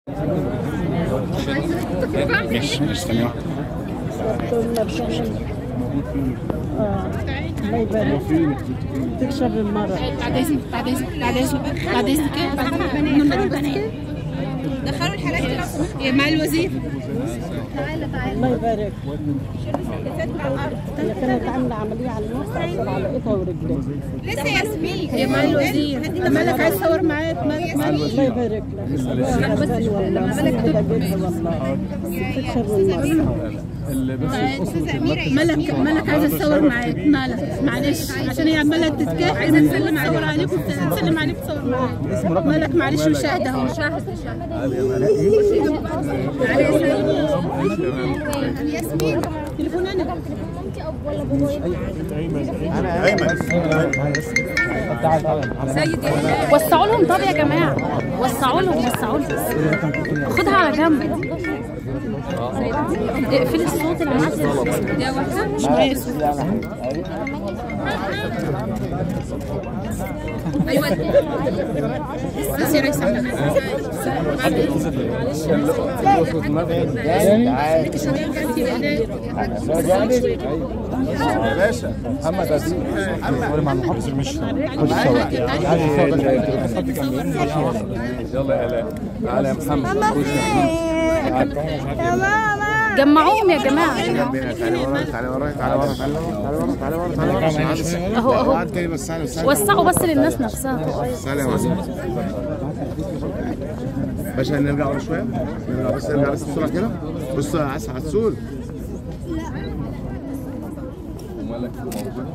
ماشي ماشي ثانية واحدة الله يبارك تكسب المرأة بعد اذنك بعد اذنك بعد اذنك بعد اذنك بعد اذنك دخلوا الحالات كده مع الوزير الله يبارك هي كانت عاملة عملية على المخ أثر على إيدها ورجلها لسه ياسمين هي مع الوزير مالك عايز تصور معاك مالك مالك الله يبارك لك غزال والله سيدة جدا والله تكسب المرأة ملك ملك عايزه تصور معاك مالك معلش عشان هي عماله تتكافئ عايزه تسلم تصور عليك وتسلم عليك تصور معاك ملك معلش مشاهده اهو مشاهد ياسمين تليفون انا وسعوا لهم طب يا جماعه وسعوا لهم وسعوا لهم خدها على جنب اقفلي الصوت اللي معاك ده واحده مش معايا صوت ايوه بس يا ريس محمد عزيز مع المحافظ مش يلا يا الاء تعالى يا محمد جمعوهم يا جماعه تعالى ورا تعالى ورا تعالى ورا تعالى ورا تعالى ورا تعالى ورا تعالى ورا اهو اهو قعد تاني بس تعالى بس تعالى وسعوا بس للناس نفسها تعالى يا معلم باشا نرجع ورا شويه نرجع بس نرجع بس بسرعه كده بص يا عسل عسول ومالك موجود